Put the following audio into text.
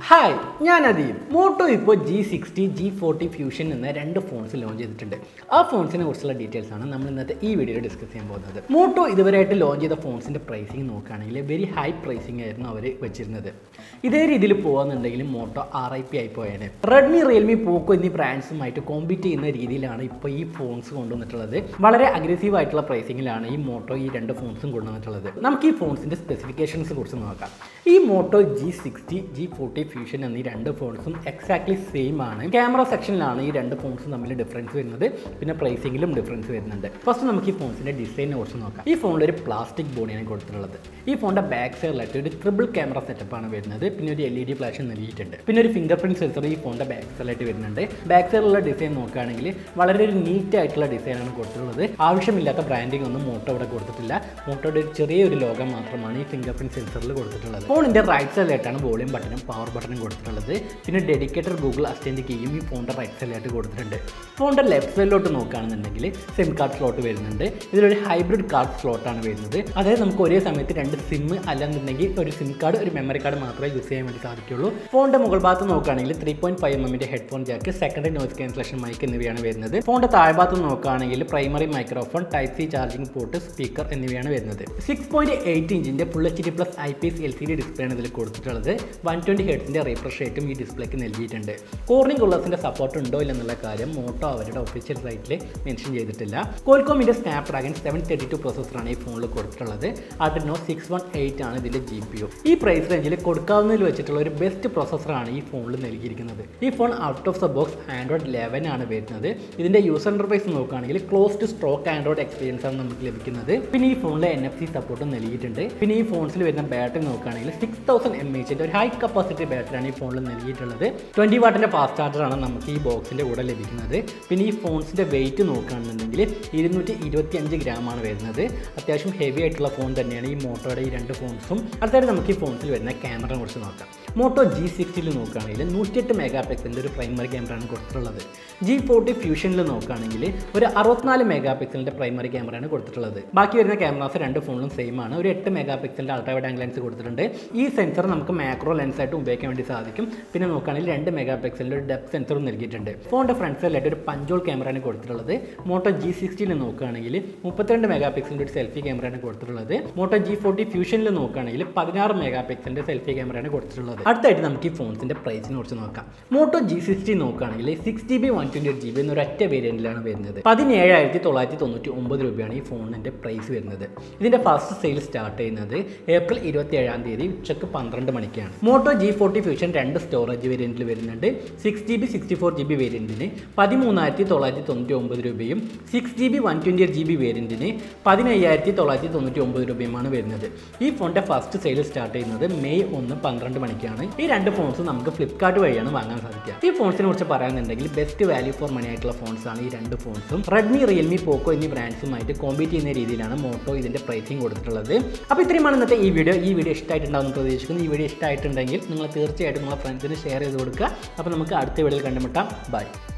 hi ഞാൻ Adeem Moto ഇപ്പോൾ G sixty G forty fusion എന്ന രണ്ട് ഫോൺസ് ലോഞ്ച് ചെയ്തിട്ടുണ്ട് ആ ഫോൺസിനെ കുറിച്ചുള്ള ഡീറ്റെയിൽസ് ആണ് നമ്മൾ ഇന്നത്തെ ഈ വീഡിയോയിൽ ഡിസ്കസ് ചെയ്യാൻ പോകുന്നത് മോട്ടോ ഇതുവരെയായിട്ട് ലോഞ്ച് ചെയ്ത ഫോൺസിൻ്റെ പ്രൈസിങ് നോക്കുകയാണെങ്കിൽ വെരി ഹൈ പ്രൈസിങ് ആയിരുന്നു അവർ വെച്ചിരുന്നത് ഇതേ രീതിയിൽ പോകുന്നുണ്ടെങ്കിൽ മോട്ടോ ആർ ഐ പി ആയി പോയാണ് റെഡ്മി റിയൽമി പോക്കോ എന്നീ ബ്രാൻഡ്സുമായിട്ട് കോമ്പീറ്റ് ചെയ്യുന്ന രീതിയിലാണ് ഇപ്പോൾ ഈ ഫോൺസ് കൊണ്ടുവന്നിട്ടുള്ളത് വളരെ അഗ്രസീവ് ആയിട്ടുള്ള പ്രൈസിങ്ങിലാണ് ഈ മോട്ടോ ഈ രണ്ട് ഫോൺസും കൊണ്ടുവന്നിട്ടുള്ളത് നമുക്ക് ഈ ഫോൺസിൻ്റെ സ്പെസിഫിക്കേഷൻസ് കുറിച്ച് നോക്കാം ഈ Moto G sixty G forty fusion എന്നീ രണ്ട് ഫോൺസും എക്സാക്ട്ലി സെയിം ആണ് ക്യാമറ സെക്ഷനിലാണ് ഈ രണ്ട് ഫോൺസും തമ്മിൽ ഡിഫറൻസ് വരുന്നത് പിന്നെ പ്രൈസിങ്ങിലും ഡിഫറൻസ് വരുന്നുണ്ട് ഫസ്റ്റ് നമുക്ക് ഈ ഫോൺസിന്റെ ഡിസൈനെ കുറിച്ച് നോക്കാം ഈ ഫോണിൽ ഒരു പ്ലാസ്റ്റിക് ബോഡിയാണ് കൊടുത്തിട്ടുള്ളത് ഈ ഫോണിന്റെ ബാക്ക് സൈഡിലായിട്ട് ഒരു ട്രിപ്പിൾ ക്യാമറ സെറ്റപ്പ് ആണ് വരുന്നത് പിന്നെ ഒരു എൽ ഇ ഡി ഫ്ലാഷ് നൽകിയിട്ടുണ്ട് പിന്നെ ഒരു ഫിംഗർ പ്രിന്റ് സെൻസർ ഈ ഫോണിന്റെ ബാക്ക് സൈഡിലായിട്ട് വരുന്നുണ്ട് ബാക്ക് സൈഡിലുള്ള ഡിസൈൻ നോക്കുകയാണെങ്കിൽ വളരെ ഒരു നീറ്റ് ആയിട്ടുള്ള ഡിസൈനാണ് കൊടുത്തിട്ടുള്ളത് ആവശ്യമില്ലാത്ത ബ്രാൻഡിംഗ് ഒന്നും മോട്ടോ ഇവിടെ കൊടുത്തിട്ടില്ല മോട്ടോയുടെ ഒരു ചെറിയൊരു ലോഗം മാത്രമാണ് ഈ ഫിംഗർ പ്രിന്റ് സെൻസറിൽ കൊടുത്തിട്ടുള്ളത് ഫോണിന്റെ റൈറ്റ് സൈഡിലായിട്ടാണ് വോളിയം ബട്ടണും പവർ ബട്ടണും കൊടുത്തിട്ടുള്ളത് പിന്നെ ഡെഡിക്കേറ്റഡ് ഗൂഗിൾ അസിസ്റ്റന്റ് കീയും ഈ ഫോണിന്റെ റൈറ്റ് സൈഡിലായിട്ട് കൊടുത്തിട്ടുണ്ട് ഫോണിന്റെ ലെഫ്റ്റ് സൈഡിലോട്ട് നോക്കുകയാണെന്നുണ്ടെങ്കിൽ സിം കാർഡ് സ്ലോട്ട് വരുന്നുണ്ട് ഇതിലൊരു ഹൈബ്രിഡ് കാർഡ് സ്ലോട്ടാണ് വരുന്നത് അതായത് നമുക്ക് ഒരേ സമയത്ത് രണ്ട് സിം അല്ലെന്നുണ്ടെങ്കിൽ ഒരു സിം കാർഡ് ഒരു മെമ്മറി കാർഡ് മാത്രമേ യൂസ് ചെയ്യാൻ വേണ്ടി സാധിക്കുള്ളൂ ഫോണിന്റെ മുകൾ ഭാഗത്ത് നോക്കുകയാണെങ്കിൽ ത്രീ പോയിന്റ് ഫൈവ് എമ്മിന്റെ headphone jack secondary noise cancellation mic എന്നിവയാണ് വരുന്നത് ഫോണിന്റെ താഴ്ഭാഗത്ത് നോക്കുകയാണെങ്കിൽ primary microphone type C charging port speaker എന്നിവയാണ് വരുന്നത് സിക്സ് പോയിന്റ് എയ്റ്റ് ഇഞ്ചിന്റെ full H D plus I P S L C D display ആണ് ഇതിൽ കൊടുത്തിട്ടുള്ളത് വൺ ട്വന്റി ഹെഡ്സിന്റെ റീഫ്രഷ് റേറ്റും ഈ ഡിസ്പ്ലേക്ക് നൽകിയിട്ടുണ്ട് കോർണിംഗ് കുള്ളേഴ്സിന്റെ സപ്പോർട്ട് ഉണ്ടോ ഇല്ലെന്നുള്ള കാര്യം മോട്ടോ അവരുടെ ഒഫീഷ്യൽ സൈറ്റിൽ മെൻഷൻ ചെയ്തിട്ടില്ല കോൽക്കോമിന്റെ Snapdragon seven thirty two പ്രോസസ്സറാണ് ഈ ഫോണിൽ കൊടുത്തിട്ടുള്ളത് അഡ്രിനോ സിക്സ് വൺ എയ്റ്റ് ആണ് ഇതിന്റെ ജി പി യു ഈ പ്രൈസ് റേഞ്ചിൽ കൊടുക്കാവുന്നതിൽ വെച്ചിട്ടുള്ള ഒരു ബെസ്റ്റ് പ്രോസസ്സറാണ് ഈ ഫോണിൽ നൽകിയിരിക്കുന്നത് ഈ phone out of the box Android eleven ആണ് വരുന്നത് ഇതിന്റെ യൂസർ ഇന്റർഫേസ് നോക്കുകയാണെങ്കിൽ close to stock Android experience ആണ് നമുക്ക് ലഭിക്കുന്നത് പിന്നെ ഈ ഫോണിൽ എൻ എഫ് സി സപ്പോർട്ടും നൽകിയിട്ടുണ്ട് പിന്നെ ഈ ഫോൺസിൽ വരുന്ന ബാറ്ററി നോക്കുകയാണെങ്കിൽ സിക്സ് തൗസൻഡ് എം എച്ചിന്റെ ഒരു ഹൈ കപ്പാസിറ്റി ബാറ്ററിയാണ് ഈ ഫോണിൽ നൽകിയിട്ടുള്ളത് ട്വന്റി വാട്ടിന്റെ ഫാസ്റ്റ് ചാർജറാണ് നമുക്ക് ഈ ബോക്സിന്റെ കൂടെ ലഭിക്കുന്നത് പിന്നെ ഈ ഫോൺസിന്റെ വെയിറ്റ് നോക്കുകയാണെന്നുണ്ടെങ്കിൽ ഇരുന്നൂറ്റി ഇരുപത്തി അഞ്ച് ഗ്രാമാണ് വരുന്നത് അത്യാവശ്യം ഹെവി ആയിട്ടുള്ള ഫോൺ തന്നെയാണ് ഈ മോട്ടോയുടെ ഈ രണ്ട് ഫോൺസും അടുത്തായിട്ട് നമുക്ക് ഈ ഫോൺസിൽ വരുന്ന ക്യാമറയെ കുറിച്ച് നോക്കാം മോട്ടോ ജി സിക്സ്റ്റിയിൽ നോക്കുകയാണെങ്കിൽ നൂറ്റിയെട്ട് മെഗാ പിക്സലിൻ്റെ ഒരു പ്രൈമറി ക്യാമറയാണ് കൊടുത്തിട്ടുള്ളത് ജി ഫോർട്ടി ഫ്യൂഷനിൽ നോക്കുകയാണെങ്കിൽ ഒരു അറുപത്തിനാല് മെഗാ പിക്സലിൻ്റെ പ്രൈമറി ക്യാമറയാണ് കൊടുത്തിട്ടുള്ളത് ബാക്കി വരുന്ന ക്യാമറാസ് രണ്ട് ഫോണിലും സെയിം ആണ് ഒരു എട്ട് മെഗാ പിക്സലിൻ്റെ അൾട്രാ വൈഡ് ആംഗിൾ ലെൻസ് കൊടുത്തിട്ടുണ്ട് ഈ സെൻസർ നമുക്ക് മാക്രോ ലെൻസ് ആയിട്ട് ഉപയോഗിക്കാൻ വേണ്ടി സാധിക്കും പിന്നെ നോക്കുകയാണെങ്കിൽ രണ്ട് മെഗാ പിക്സലിൻ്റെ ഒരു ഡെപ്ത് സെൻസറും നൽകിയിട്ടുണ്ട് ഫോണിൻ്റെ ഫ്രണ്ട് സൈഡിലായിട്ട് ഒരു പഞ്ചോൾ ക്യാമറയാണ് കൊടുത്തിട്ടുള്ളത് മോട്ടോ ജി സിക്സ്റ്റിയിൽ നോക്കുകയാണെങ്കിൽ മുപ്പത്തിരണ്ട് മെഗാ പിക്സലിൻ്റെ ഒരു സെൽഫി ക്യാമറയാണ് കൊടുത്തിട്ടുള്ളത് മോട്ടോ ജി ഫോർട്ടി ഫ്യൂഷനിൽ നോക്കുകയാണെങ്കിൽ പതിനാറ് മെഗാ പിക്സലിൻ്റെ സെൽഫി ക്യാമറയാണ് കൊടുത്തിട്ടുള്ളത് അടുത്തായിട്ട് നമുക്ക് ഈ ഫോൺസിൻ്റെ പ്രൈസിനെ കുറിച്ച് നോക്കാം മോട്ടോ ജി സിക്സ്റ്റി നോക്കുകയാണെങ്കിൽ six G B one twenty eight G B എന്നൊരു ഒറ്റ വേരിയൻറ്റിലാണ് വരുന്നത് പതിനേഴായിരത്തി തൊള്ളായിരത്തി തൊണ്ണൂറ്റി ഒമ്പത് രൂപയാണ് ഈ ഫോണിൻ്റെ പ്രൈസ് വരുന്നത് ഇതിൻ്റെ ഫസ്റ്റ് സെയിൽ സ്റ്റാർട്ട് ചെയ്യുന്നത് ഏപ്രിൽ ഇരുപത്തി ഏഴാം തീയതി ഉച്ചക്ക് പന്ത്രണ്ട് മണിക്കാണ് മോട്ടോ ജി ഫോർട്ടി ഫ്യൂഷൻ രണ്ട് സ്റ്റോറേജ് വേരിയൻറ്റിൽ വരുന്നുണ്ട് six G B sixty four G B വേരിയൻറ്റിന് പതിമൂന്നായിരത്തി തൊള്ളായിരത്തി തൊണ്ണൂറ്റി ഒമ്പത് രൂപയും six G B one twenty eight G B വേരിയൻറ്റിന് പതിനയ്യായിരത്തി തൊള്ളായിരത്തി തൊണ്ണൂറ്റി ഒമ്പത് രൂപയുമാണ് വരുന്നത് ഈ ഫോണിൻ്റെ ഫസ്റ്റ് സെയിൽ സ്റ്റാർട്ട് ചെയ്യുന്നത് മെയ് ഒന്ന് പന്ത്രണ്ട് മണിക്കാണ് ഈ രണ്ട് ഫോൺസും നമുക്ക് ഫ്ലിപ്കാർട്ട് വഴിയാണ് വാങ്ങാൻ സാധിക്കുക ഈ ഫോൺസിനെ കുറിച്ച് പറയാനുണ്ടെങ്കിൽ ബെസ്റ്റ് വാല്യൂ ഫോർ മണി ആയിട്ടുള്ള ഫോൺസ് ആണ് ഈ രണ്ട് ഫോൺസും റെഡ്മി റിയൽമി പോക്കോ എന്നീ ബ്രാൻഡ്സുമായിട്ട് കോമ്പീറ്റ് ചെയ്യുന്ന രീതിയിലാണ് മോട്ടോ ഇതിന്റെ പ്രൈസിങ് കൊടുത്തിട്ടുള്ളത് അപ്പോൾ ഇത്രയുമാണ് ഇന്നത്തെ ഈ വീഡിയോ ഈ വീഡിയോ ഇഷ്ടമായിട്ടുണ്ടാവുമെന്ന് പ്രതീക്ഷിക്കുന്നു ഈ വീഡിയോ ഇഷ്ടമായിട്ടുണ്ടെങ്കിൽ നിങ്ങൾ തീർച്ചയായിട്ടും നിങ്ങളുടെ ഫ്രണ്ട്സിന് ഷെയർ ചെയ്ത് കൊടുക്കുക അപ്പോൾ നമുക്ക് അടുത്ത വീഡിയോയിൽ കണ്ടുമുട്ടാം ബൈ